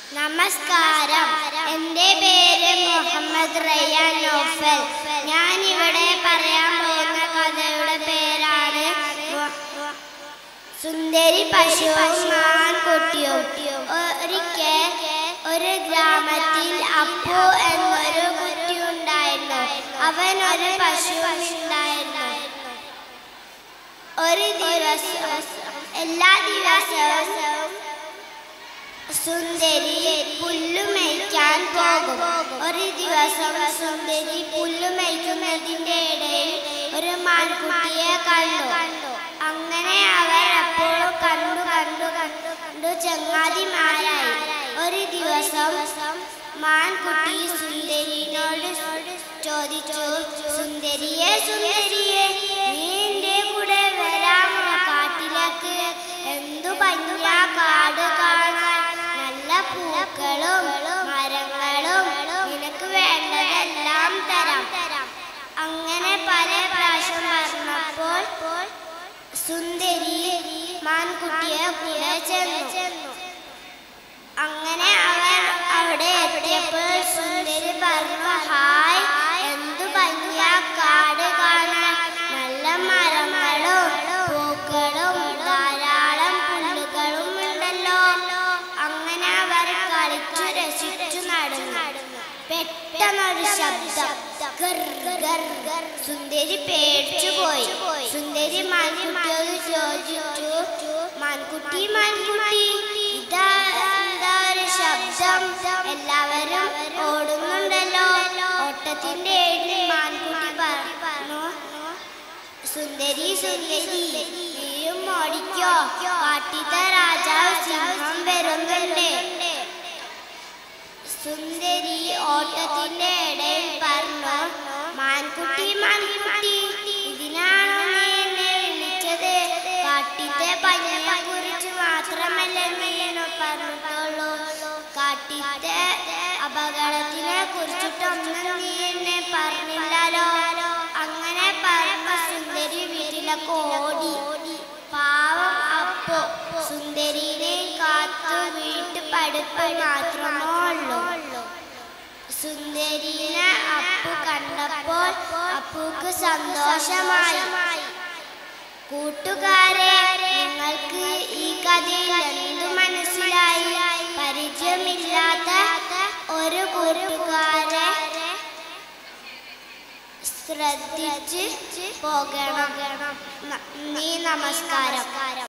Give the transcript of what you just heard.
നമസ്കാരം എൻ്റെ പേര് മുഹമ്മദ് റയ്യാൻ നോഫൽ ഞാൻ ഇവിടെ പറയാൻ പോകുന്ന കഥയുടെ പേരാണ് മു- സുന്ദരി പശുവും മാൻകുട്ടിയും ഒരിക്കൽ ഒരു ഗ്രാമത്തിൽ അപ്പു എന്നൊരു കുട്ടി ഉണ്ടായിരുന്നു അവൻ ഒരു പശുവും ഉണ്ടായിരുന്നു ഒരു ദിവസം എല്ലാ ദിവസവും സുന്ദരി പുല്ലു മേയ്ക്കാൻ പോകും ഒരു ദിവസം സുന്ദരി പുല്ലു മേയ്ക്കുന്നതിന്റെ ഇടയിൽ ഒരു മാൻകുട്ടിയെ കണ്ടു അങ്ങനെ അവർ എപ്പോഴും കണ്ടു കണ്ടു കണ്ടു കണ്ടു ചങ്ങാതിമാരായി ഒരു ദിവസം മാൻകുട്ടി സുന്ദരിനോട് ചോദിച്ചു സുന്ദരിയെ സുന്ദരിയെ നീ എന്റെ കൂടെ വരാമോ കാട്ടിലേക്ക് എന്തു ഭംഗിയാ കാട് കാണാൻ നല്ല പൂക്കളും മരങ്ങളും നിനക്ക് വേണ്ടതെല്ലാം തരാം അങ്ങനെ പല പ്രാവശ്യം പറഞ്ഞപ്പോൾ സുന്ദരി മാൻകുട്ടിയെ കൂടെ ചെന്നു അങ്ങനെ അവർ അവിടെ എത്തിയപ്പോൾ സുന്ദരി പറഞ്ഞു ഹായ് എന്തു ഭംഗിയാ കാട് കാണാൻ നല്ല മരങ്ങളും പൂക്കളും ധാരാളം പുല്ലുകളും ഉണ്ടല്ലോ അങ്ങനെ അവർ കളിച്ചു രസിച്ചു നടന്നു പെട്ടെന്നൊരു ശബ്ദം ഗർ ഗർ ഗർ. സുന്ദരി പേടിച്ചു പോയി സുന്ദരി മാൻകുട്ടിയോട് ചോദിച്ചു മാൻകുട്ടി മാൻകുട്ടി ഇതാ എന്താ ഒരു ശബ്ദം എല്ലാവരും ഓടുന്നുണ്ടല്ലോ ഓട്ടത്തിന്റെ ഏടിൽ മാൻകുട്ടി പറഞ്ഞു സുന്ദരി സുന്ദരി നീയും ഓടിക്കോ കാട്ടിത്തെ രാജാവ് സിംഹം വരുന്നുണ്ട് സുന്ദരി ഓട്ടത്തിന്റെ ഇടയിൽ പറഞ്ഞു മാൻകുട്ടി മാൻകുട്ടി ഇതിനാണോ നീ എന്നെ വിളിച്ചത് കാട്ടിത്തെ പനിയെ കുറിച്ച് മാത്രമല്ല നീ എന്നോട് പറഞ്ഞിട്ടുള്ളൂ കാട്ടിത്തെ അപകടത്തിനെ കുറിച്ചിട്ടൊന്നും നീ എന്നെ പറഞ്ഞില്ലല്ലോ അങ്ങനെ പറഞ്ഞ സുന്ദരി വീട്ടിലേക്ക് ഓടി പാവം അപ്പോ സുന്ദരിനെ കാത്തു വീട്ടു പഠിപ്പ് മാത്രമേ ഉള്ളൂ സുന്ദരിനെ അപ്പു കണ്ടപ്പോൾ അപ്പുക്ക് സന്തോഷമായി കൂട്ടുകാരെ നിങ്ങൾക്ക് ഈ കഥയിൽ എന്തു മനസ്സിലായി പരിചയമില്ലാത്ത ഒരു കൂട്ടുകാരെ ശ്രദ്ധിച്ച് പോകണം ന- നീ നമസ്കാരം